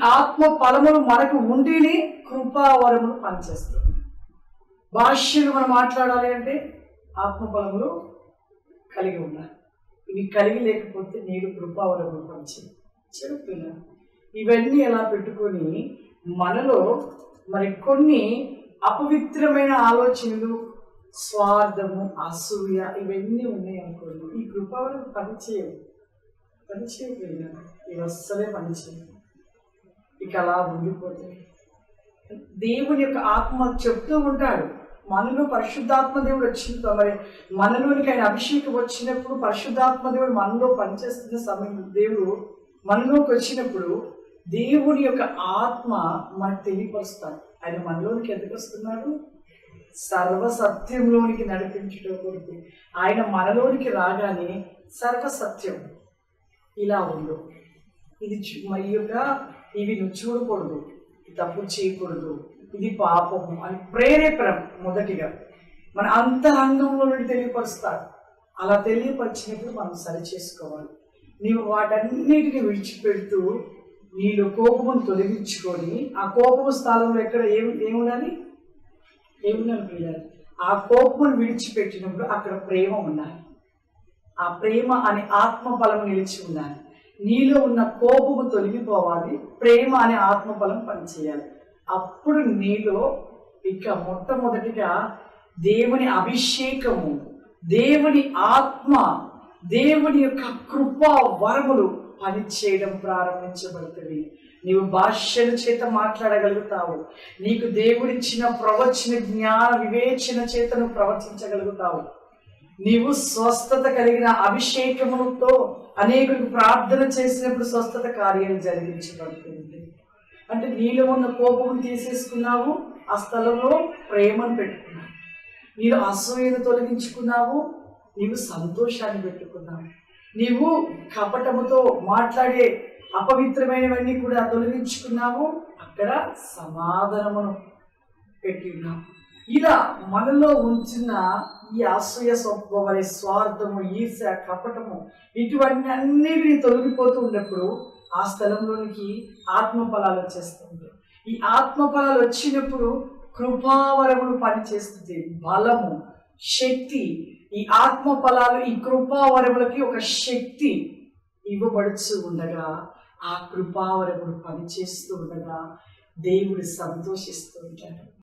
ఆత్మ ఫలములు మనకు ఉంటేనే కృపావరములు పనిచేస్తుంది భాష్యలు మనం మాట్లాడాలి అంటే ఆత్మ ఫలములు కలిగి ఉండాలి ఇవి కలిగి లేకపోతే నేను కృపావరములు పనిచేయ చెప్తున్నా ఇవన్నీ ఎలా పెట్టుకొని మనలో మరి కొన్ని అపవిత్రమైన ఆలోచనలు స్వార్థము అసూయ ఇవన్నీ ఉన్నాయి అనుకోండి ఈ కృపావరం పనిచేయవు పనిచేయకపోయినా ఇవి అస్సలే పనిచేయవు ఇక అలా ఉండిపోతే దేవుని యొక్క ఆత్మ చెప్తూ ఉంటాడు మనలో పరిశుద్ధాత్మ దేవుడు వచ్చిన మరి మనలోనికి ఆయన అభిషేకం వచ్చినప్పుడు పరిశుద్ధాత్మ దేవుడు మనలో పనిచేస్తున్న సమయం దేవుడు మనలోకి వచ్చినప్పుడు దేవుని యొక్క ఆత్మ మనకు తెలియపరుస్తాడు ఆయన మనలోనికి ఎందుకు వస్తున్నాడు సర్వసత్యంలోనికి నడిపించడం కొరకు ఆయన మనలోనికి రాగానే సర్వసత్యం ఇలా ఉండు ఇది చూ- మరి యొక్క ఇవి నువ్వు చూడకూడదు ఇది తప్పు చేయకూడదు ఇది పాపము అని ప్రేరేపణం మొదటిగా మన అంతరంగంలో నుండి తెలియపరుస్తాడు అలా తెలియపరిచినప్పుడు మనం సరి చేసుకోవాలి నీవు వాటన్నిటిని విడిచిపెడుతూ నీలో కోపమును తొలగించుకొని ఆ కోపము స్థలంలో ఎక్కడ ఏమి ఏముండాలి ఏముండాలి ప్రియాలి ఆ కోపమును విడిచిపెట్టినప్పుడు అక్కడ ప్రేమ ఉండాలి ఆ ప్రేమ అనే ఆత్మ బలం నిలిచి ఉండాలి నీలో ఉన్న కోపము తొలగిపోవాలి ప్రేమ అనే ఆత్మ బలం పనిచేయాలి అప్పుడు నీలో ఇక మొట్టమొదటిగా దేవుని అభిషేకము దేవుని ఆత్మ దేవుని యొక్క కృపా వరములు పనిచేయడం ప్రారంభించబడుతుంది నీవు భాష్యల చేత మాట్లాడగలుగుతావు నీకు దేవుడిచ్చిన ప్రవచన జ్ఞాన వివేచన చేత నువ్వు ప్రవచించగలుగుతావు నీవు స్వస్థత కలిగిన అభిషేకముతో అనేకులకు ప్రార్థన చేసినప్పుడు స్వస్థత కార్యాలు జరిగించబడుతుంది అంటే నీలో ఉన్న కోపం తీసేసుకున్నావు ఆ స్థలంలో ప్రేమను పెట్టుకున్నావు నీవు అసూయను తొలగించుకున్నావు నీవు సంతోషాన్ని పెట్టుకున్నావు నీవు కపటముతో మాట్లాడే అపవిత్రమైనవన్నీ కూడా తొలగించుకున్నావు అక్కడ సమాధానమును పెట్టి ఉన్నాం ఇలా మనలో ఉంచిన ఈ అసూయ స్వభావం అనే స్వార్థము ఈర్ష కపటము ఇటువంటి అన్నిటిని తొలగిపోతూ ఉన్నప్పుడు ఆ స్థలంలోనికి ఆత్మ ఫలాలు వచ్చేస్తుంది ఈ ఆత్మ ఫలాలు వచ్చినప్పుడు కృపావరములు పనిచేస్తుంది బలము శక్తి ఈ ఆత్మ ఫలాలు ఈ కృపావరములకి ఒక శక్తి ఇవ్వబడుచు ఉండగా ఆ కృపావరములు పనిచేస్తూ ఉండగా దేవుడు సంతోషిస్తూ ఉంటాడు